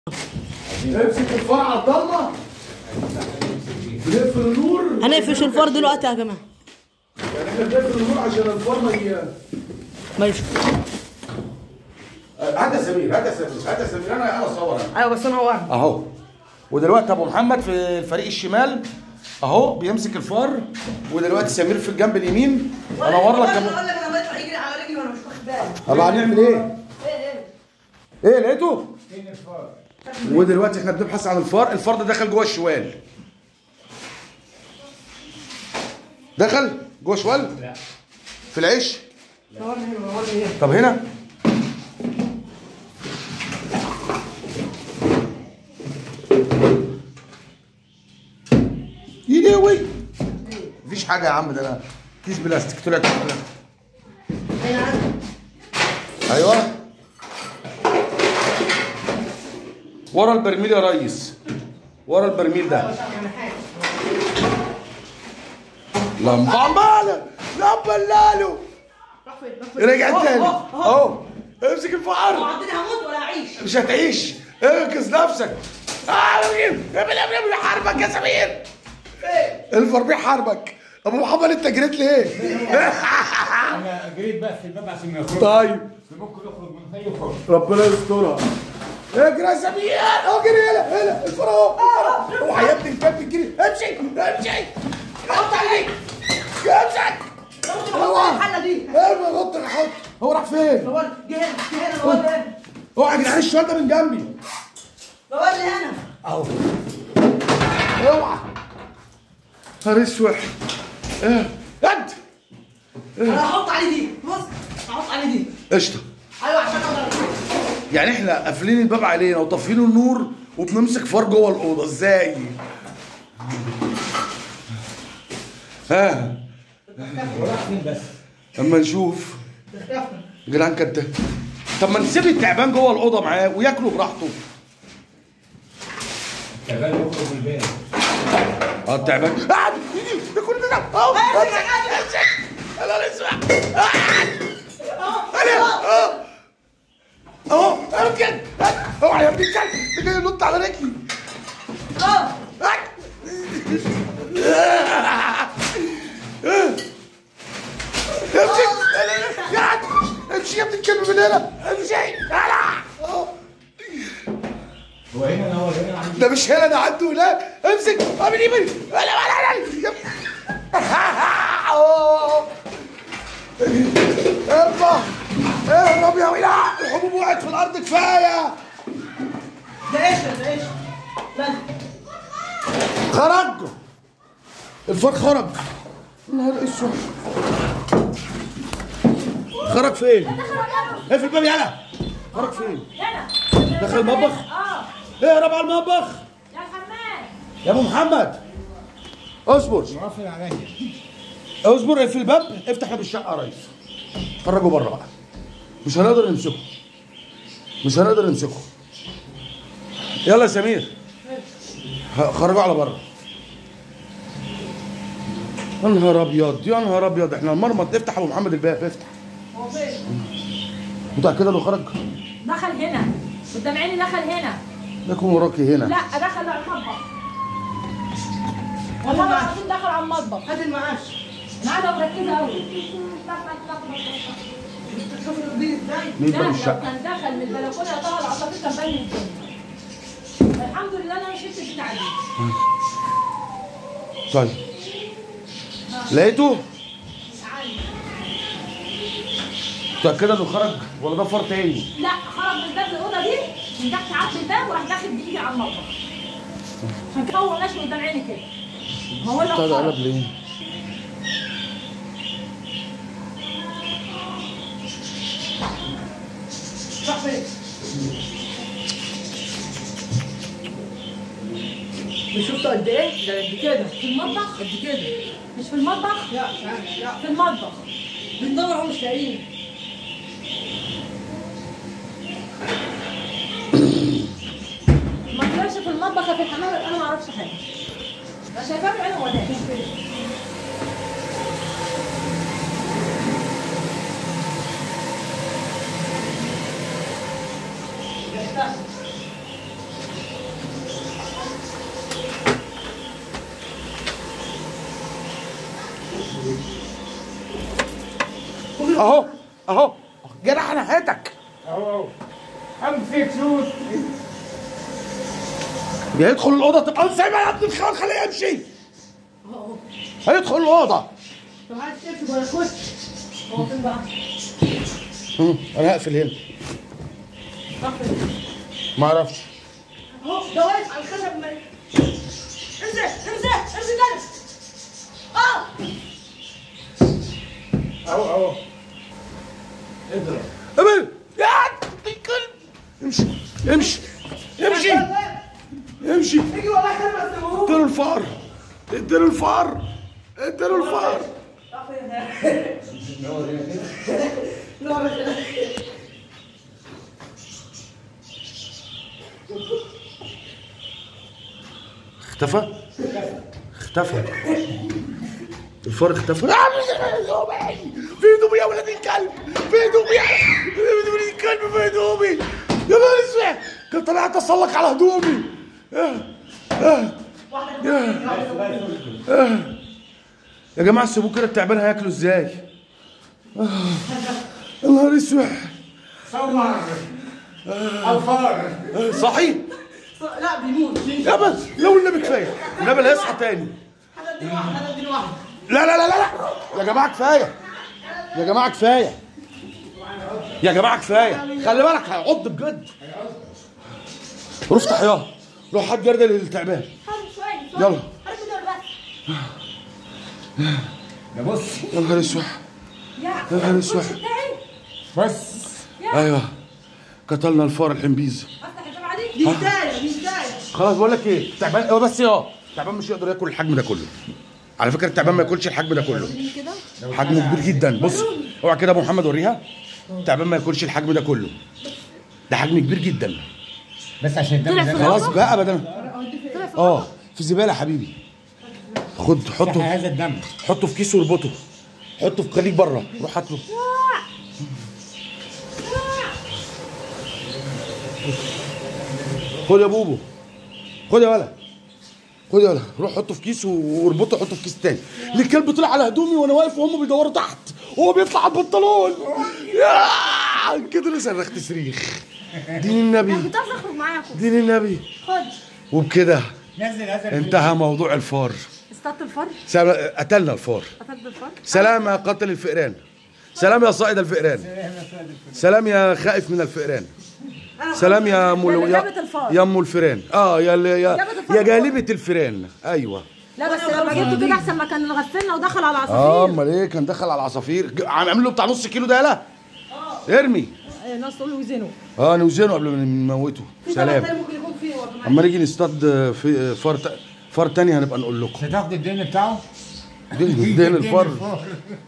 امسك الفرع على الضلمه بنقفل النور هنقفش الفار دلوقتي يا جماعه يعني احنا بنقفل النور عشان الفار ما ي- ماشي هات يا سمير هات يا سمير هات يا سمير انا انا اصور انا ايوه بس انا هو اهو ودلوقتي ابو محمد في الفريق الشمال اهو بيمسك الفار ودلوقتي سمير في الجنب اليمين انور لك كمان اقول لك انا بطلع يجري على رجلي وانا مش واخد بالي طب هنعمل ايه؟ ايه ايه ايه لقيته؟ ودلوقتي احنا بنبحث عن الفار الفار ده دخل جوه الشوال دخل جوه شوال؟ لا في العيش؟ طب هنا يدوي مفيش حاجه يا عم ده انا كيس بلاستيك طلع كيس بلاستيك ايوه ورا البرميل يا ريس ورا البرميل ده لمبه عماله لمبه لالو رجع تاني اهو امسك الفقر الدنيا هموت ولا اعيش مش هتعيش انقذ نفسك آه، حاربك يا سمير الفار بيحاربك ابو محمد انت جريت ليه؟ انا جريت بقى في الباب عشان يخرج طيب ممكن يخرج من هنا يخرج ربنا يسترها اجري يا سمير اجري هلا هلا الفار اهو الفار اهو يا ابني الكلب بتجري امشي امشي حط عليك امسك اوعى الحله دي ارمي غط الحط هو راح فين؟ هو جه هنا جه هنا هو هنا اوعى يا جدعان الشوال ده من جنبي هو اللي هنا اهو اوعى نهار اسود ايه قد انا هحط عليه دي بص هحط عليه دي قشطه ايوه عشان اقدر أطلع. يعني احنا قافلين الباب علينا وطافيين النور وبنمسك فار جوه الاوضه ازاي؟ ها وراح فين بس اما نشوف يا جدعان كده طب ما نسيب التعبان جوه الاوضه معاه وياكلوا براحته شغال يخرج من الباب اه التعبان قاعد يجي ده كل ده اهو امسك امسك انا اسمع انا اه اهو امسك اوعى يا ابني الكلب ده جاي ينط على رجلي اه امشي قاعد امشي يا ابني الكلب من هنا امشي يلا هو هنا هو هنا عندي ده مش هنا ده عنده لا امسك اعمل يمين ولا ولا ولا ارفع اهرب يا ولا الحبوب وقعت في الارض كفايه ده ايش ده ايش لا خرج الفار خرج نهار اسود خرج فين؟ اقفل الباب يلا خرج فين؟ دخل المطبخ؟ اه اهرب على المطبخ يا الحمام يا ابو محمد اصبر قافل عليا اصبر اقفل الباب افتح باب الشقه يا ريس خرجوا بره بقى مش هنقدر نمسكه مش هنقدر نمسكه يلا يا سمير ه- خرجوا على بره يا نهار ابيض يا نهار ابيض احنا المرمط افتح ابو محمد الباب افتح هو فين متاكد انه خرج دخل هنا قدام عيني دخل هنا يكون وراكي هنا لا دخل على المطبخ والله العظيم دخل على المطبخ هات المعاش انا قاعده مركزه قوي شوف البيت ازاي مين لا باب لو الشقه كان دخل من البلكونه يا طه العصافير كان باين الدنيا الحمد لله انا شلت البتاع دي طيب لقيته متاكده انه خرج ولا ده فار تاني لا خرج من باب الاوضه دي من تحت عرض الباب وراح داخل بايدي على المطبخ عشان كده هو ناشف قدام عيني كده هو اللي بتاع ده قلب خرج ليه راح فين مش شفته قد ايه؟ ده قد كده في المطبخ قد كده مش في المطبخ لا مش عارف لا في المطبخ بندور اهو مش لاقيين ما طلعش في المطبخ يا في الحمام يبقى انا ما اعرفش حاجه انا شايفاه بعيني ولا اهو اهو جرح ناحيتك اهو اهو امسك شوت هيدخل الاوضه تبقى سايبها يا ابن الخال خليه يمشي هيدخل الاوضه طب عايز تمشي ولا تخش هو فين بقى؟ هم، انا هقفل هنا راح فين؟ ما اعرفش اهو ده واقف على الخشب ما- انزل انزل انزل جنب اه اهو اهو ابل يا الكلب امشي امشي امشي امشي اجي والله كلمه اسمه اديله الفار اديله الفار اديله الفار اختفى اختفى الفار اختفى آه، في هدومي يا ولد الكلب في هدومي يا في هدومي الكلب في هدومي يا نهار اسود كنت طلعت اصلك على هدومي آه، آه، آه. يا جماعه سيبوه كده التعبان هياكلوا ازاي؟ آه، يا نهار اسود صور او فار آه، صحي لا بيموت يا بس لو النبي كفايه النبي لا يصحى تاني هذا الدين واحد هذا الدين واحد لا لا لا لا لا يا جماعه كفايه يا جماعه كفايه يا جماعه كفايه خلي بالك هيعض بجد روح افتح يا روح هات جردل للتعبان حرك شوية شوية يلا. حرك دول بس ده بص يا نهار اسود يا يا نهار اسود الكرسي بتاعي بس ايوه قتلنا الفار الحمبيز افتح الجامعة دي دي بدايه دي بدايه خلاص بقول لك ايه التعبان هو بس يا التعبان مش يقدر ياكل الحجم ده كله على فكره التعبان ما ياكلش الحجم ده كله كده حجمه كبير جدا بص اوعى كده يا ابو محمد وريها التعبان ما ياكلش الحجم ده كله ده حجم كبير جدا بس عشان الدم طلع في ده خلاص بقى بدل طلع في اه في زباله يا حبيبي خد حطه هذا الدم حطه في كيس واربطه حطه في خليك بره روح هات له خد يا بوبو خد يا ولد خد يا ولد روح حطه في كيس واربطه حطه في كيس تاني الكلب طلع على هدومي وانا واقف وهم بيدوروا تحت وهو بيطلع على البنطلون يا كده صرخت صريخ دين النبي كنت عايز اخرج معاكم دين النبي خد وبكده نزل هذا الفيلم. انتهى موضوع الفار اصطدت الفر سلام- قتلنا الفار قتلت الفر سلام يا قاتل الفئران سلام يا صائد الفئران سلام يا خائف من الفئران سلام يا ملو اللي يا, جابت الفار. يا ام الفئران اه يا يا جابت الفار. يا جالبه الفئران ايوه لا بس لما جبته كده احسن ما كان غفلنا ودخل على اه العصافير امال ايه كان دخل على العصافير ج- عامل له بتاع نص كيلو ده لا ارمي الناس تقول له وزنه اه نوزنه قبل ما نموته سلام ممكن يكون فيه ورد معايا. اما نيجي نصطاد في فار تا- فار تاني هنبقى نقول لكم مش هتاخد الدين بتاعه دين دين الفار